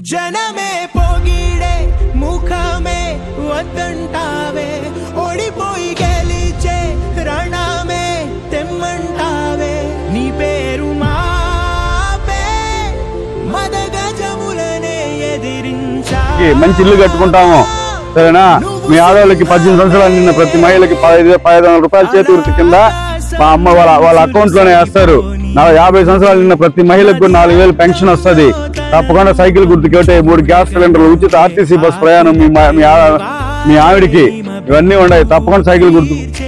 జనమే పొగిడే ముఖమే వద్దంటావే ఓడిపోయి గెలిచే రణమే తెమ్మంటావే నీ పేరు మాపే మద గజములనే ఎదిరించా కి మంచి ఇల్లు కట్టుకుంటాము సరేనా మీ ఆడవాళ్ళకి పద్దెనిమిది సంవత్సరాలు నిన్న ప్రతి మహిళకి పదహైదు పదహైదు వందల రూపాయలు చేతి వృత్తి కింద మా అమ్మ వాళ్ళ వాళ్ళ అకౌంట్ లోనే వేస్తారు నా యాభై సంవత్సరాలు నిన్న ప్రతి మహిళకు కూడా నాలుగు వేలు పెన్షన్ వస్తది తప్పకుండా సైకిల్ గుర్తుకి ఒకటి మూడు గ్యాస్ సిలిండర్లు ఉచిత ఆర్టీసీ బస్ ప్రయాణం మీ మా- మీ ఆ- మీ ఆవిడికి ఇవన్నీ ఉన్నాయి తప్పకుండా సైకిల్ గుర్తు